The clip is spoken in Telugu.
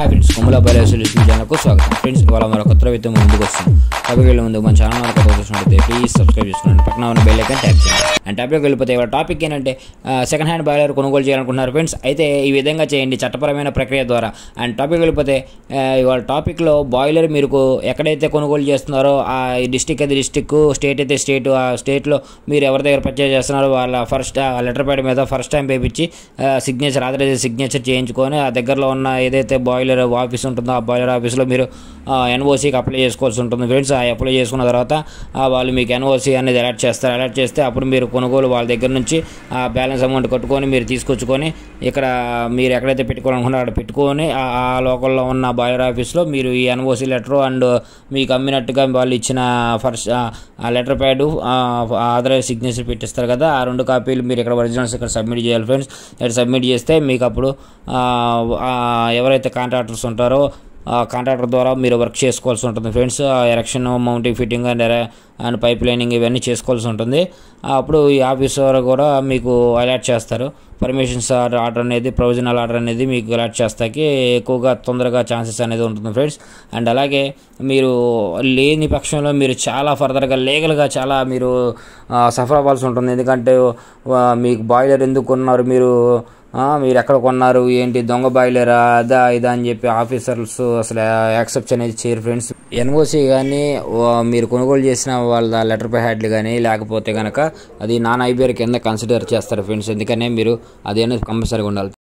హాయ్ ఫ్రెండ్స్ కొమ్మల బయలు సొల్యూషన్ ఛానల్కు స్వాగతం ఫ్రెండ్స్ ఇవాళ మరొక కొత్త విత్తం ముందుకు వస్తాం టాపిక్ వెళ్ళే ముందు మన ఛానల్ కొత్త చూసినట్లయితే ప్లీజ్ సబ్స్క్రైబ్ చేసుకోండి పక్కన ఉన్న బెల్ ఐకాన్ ట్యాప్ చేయండి అండ్ టాపిక్ వెళ్ళిపోతే ఇవాళ టాపిక్ ఏంటంటే సెకండ్ హ్యాండ్ బాయిలర్ కొనుగోలు చేయాలనుకుంటున్నారు ఫ్రెండ్స్ అయితే ఈ విధంగా చేయండి చట్టపరమైన ప్రక్రియ ద్వారా అండ్ టాపిక్ వెళ్ళిపోతే ఆ, ఇవాళ టాపిక్లో బాయిలర్ మీరు ఎక్కడైతే కొనుగోలు చేస్తున్నారో ఆ డిస్టిక్ అయితే డిస్టిక్ స్టేట్ అయితే స్టేట్ ఆ స్టేట్లో మీరు ఎవరి దగ్గర పర్చేజ్ చేస్తున్నారో వాళ్ళ ఫస్ట్ ఆ లెటర్ ప్యాడ్ మీద ఫస్ట్ టైం వేపించి సిగ్నేచర్ ఆథరైజ్ సిగ్నేచర్ చేయించుకొని ఆ దగ్గరలో ఉన్న ఏదైతే బాయిలర్ ఆఫీస్ ఉంటుందో ఆ బాయిలర్ ఆఫీస్లో మీరు ఎన్ఓసీకి అప్లై చేసుకోవాల్సి ఉంటుంది ఫ్రెండ్స్ ఆ అప్లై చేసుకున్న తర్వాత ఆ, వాళ్ళు మీకు ఎన్ఓసీ అనేది అలర్ట్ చేస్తారు అలర్ట్ చేస్తే అప్పుడు మీరు కొనుగోలు వాళ్ళ దగ్గర నుంచి ఆ బ్యాలెన్స్ అమౌంట్ కట్టుకొని మీరు తీసుకొచ్చుకొని ఇక్కడ మీరు ఎక్కడైతే పెట్టుకోవాలనుకున్నారో అక్కడ పెట్టుకొని ఆ ఆ లోకల్లో ఉన్న బాయిలర్ ఆఫీస్లో మీరు ఈ ఎన్ఓసీ లెటర్ అండ్ మీకు అమ్మినట్టుగా వాళ్ళు ఇచ్చిన ఫస్ట్ ఆ లెటర్ ప్యాడ్ ఆధార్ సిగ్నేచర్ పెట్టిస్తారు కదా ఆ రెండు కాపీలు మీరు ఇక్కడ ఒరిజినల్స్ ఇక్కడ సబ్మిట్ చేయాలి ఫ్రెండ్స్ ఇక్కడ సబ్మిట్ చేస్తే మీకు అప్పుడు ఆ, ఆ, ఎవరైతే కాంట్రాక్టర్స్ ఉంటారో ఆ కాంట్రాక్టర్ ద్వారా మీరు వర్క్ చేసుకోవాల్సి ఉంటుంది friends erection mounting fitting and ఎర- అండ్ పైప్ లైనింగ్ ఇవన్నీ చేసుకోవాల్సి ఉంటుంది అప్పుడు ఈ ఆఫీసర్ కూడా మీకు అలర్ట్ చేస్తారు పర్మిషన్స్ ఆర్డర్ అనేది ప్రొవిజనల్ ఆర్డర్ అనేది మీకు అలర్ట్ చేస్తాకి ఎక్కువగా తొందరగా ఛాన్సెస్ అనేది ఉంటుంది ఫ్రెండ్స్ అండ్ అలాగే మీరు లేని పక్షంలో మీరు చాలా ఫర్దర్గా లీగల్గా చాలా మీరు సఫర్ అవ్వాల్సి ఉంటుంది ఎందుకంటే ఆ, మీకు బాయిలర్ ఎందుకు కొన్నారు మీరు ఆ, మీరు ఎక్కడ కొన్నారు ఏంటి దొంగ బాయిలరా అదా ఇదా అని చెప్పి ఆఫీసర్స్ అసలు యాక్సెప్ట్ అనేది చేయరు ఫ్రెండ్స్ ఎన్ఓసి కానీ మీరు కొనుగోలు చేసిన వాళ్ళ లెటర్ పై హ్యాడ్లు కానీ లేకపోతే కనుక అది నాన్ ఐబీఆర్ కింద కన్సిడర్ చేస్తారు ఫ్రెండ్స్ ఎందుకనే మీరు అదేనా కంపల్సరీగా ఉండాలి